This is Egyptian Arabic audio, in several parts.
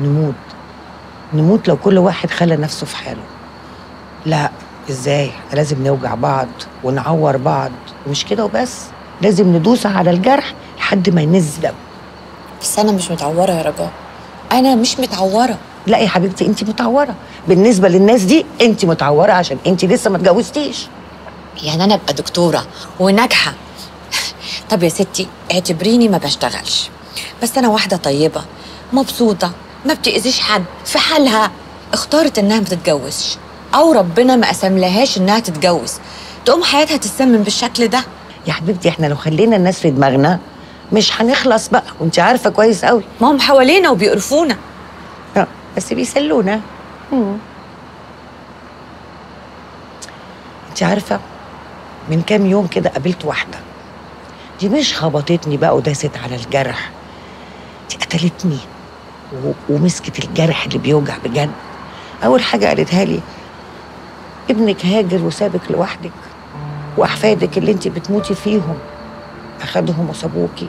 نموت نموت لو كل واحد خلى نفسه في حاله لا ازاي احنا لازم نوجع بعض ونعور بعض ومش كده وبس لازم ندوس على الجرح لحد ما ينز دم بس انا مش متعوره يا رجاء انا مش متعوره لا يا حبيبتي انت متعوره بالنسبه للناس دي انت متعوره عشان انت لسه ما اتجوزتيش يعني انا ابقى دكتوره وناجحه طب يا ستي اعتبريني ما بشتغلش بس انا واحده طيبه مبسوطه ما بتاذيش حد في حالها اختارت انها ما تتجوزش او ربنا ما قسملهاش انها تتجوز تقوم حياتها تتسمم بالشكل ده يا حبيبتي احنا لو خلينا الناس في دماغنا مش هنخلص بقى وانت عارفه كويس قوي ما هم حوالينا وبيقرفونا اه بس بيسلونا مم. انت عارفه من كام يوم كده قابلت واحده دي مش خبطتني بقى وداست على الجرح دي قتلتني و- ومسكت الجرح اللي بيوجع بجد اول حاجه قالتها لي ابنك هاجر وسابك لوحدك واحفادك اللي انت بتموتي فيهم اخدهم وسابوكي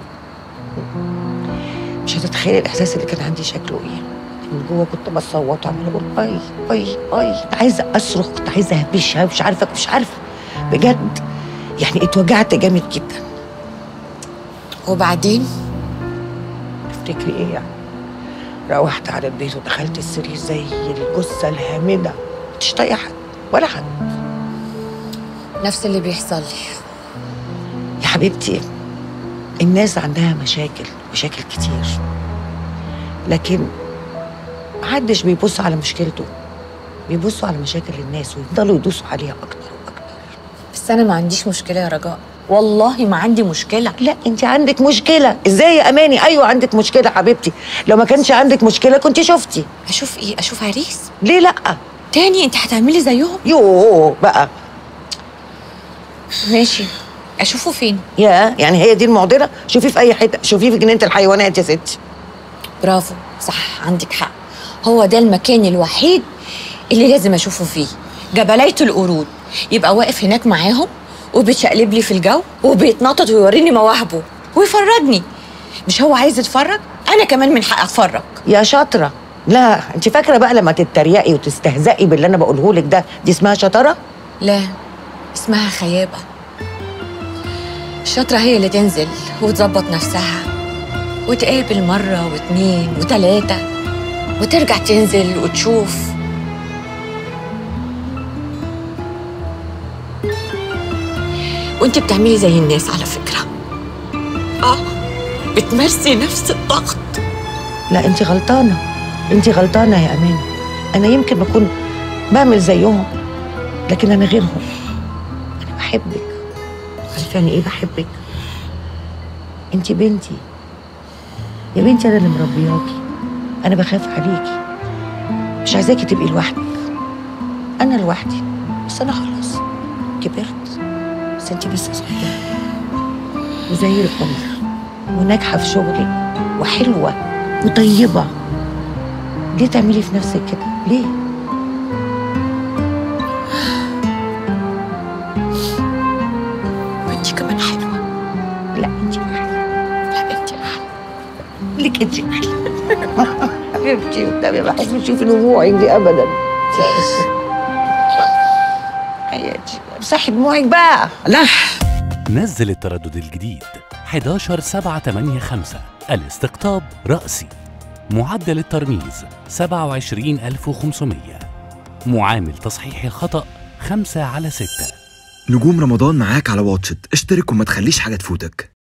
مش هتتخيلي الاحساس اللي كان عندي شكله ايه من جوه كنت بصوت وعماله اقول اي اي اي كنت عايزه اصرخ كنت عايزه اهبشها مش عارفه مش عارفه بجد يعني اتوجعت جامد جدا وبعدين تفتكري ايه يعني روحت على البيت ودخلت السرير زي الجثه الهامده مش طايقه حد ولا حد نفس اللي بيحصل لي يا حبيبتي الناس عندها مشاكل مشاكل كتير لكن محدش بيبص على مشكلته بيبصوا على مشاكل الناس ويفضلوا يدوسوا عليها اكتر واكتر بس انا ما عنديش مشكله يا رجاء والله ما عندي مشكله لا انت عندك مشكله ازاي يا اماني ايوه عندك مشكله حبيبتي لو ما كانش عندك مشكله كنت شفتي اشوف ايه اشوف عريس ليه لا تاني انت هتعملي زيهم يوه بقى ماشي اشوفه فين يا يعني هي دي المعضله شوفيه في اي حته شوفيه في جنينه الحيوانات يا ستي برافو صح عندك حق هو ده المكان الوحيد اللي لازم اشوفه فيه جبلية القرود يبقى واقف هناك معاهم وبيتشقلب لي في الجو وبيتنطط ويوريني مواهبه ويفرجني مش هو عايز يتفرج انا كمان من حق اتفرج يا شاطره لا انت فاكره بقى لما تتريقي وتستهزئي باللي انا بقوله لك ده دي اسمها شطاره لا اسمها خيابة الشاطرة هي اللي تنزل وتظبط نفسها وتقابل مرة واتنين وتلاتة وترجع تنزل وتشوف وانت بتعملي زي الناس على فكرة اه بتمارسي نفس الضغط لا انت غلطانه انت غلطانه يا امان انا يمكن بكون بعمل زيهم لكن انا غيرهم انا بحبك عارفه يعني ايه بحبك انت بنتي يا بنتي انا اللي مربياكي انا بخاف عليكي مش عايزاكي تبقي لوحدك انا لوحدي بس انا خلاص كبرت بس انت لسه صغيره وزي القمر وناجحه في شغلك وحلوه وطيبه ليه تعملي في نفسك كده ليه وانت كمان حلوة لا انت احلى لا انت احلى لك انت احلى حبيبتي والنبي ما بحب اشوف دموعك دي ابدا حياتي امسحي دموعك بقى لا نزل التردد الجديد 11 7 8 5 الاستقطاب رأسي معدل الترميز 27500 معامل تصحيح الخطأ 5 على 6 نجوم رمضان معاك على واتشت اشترك وما تخليش حاجة تفوتك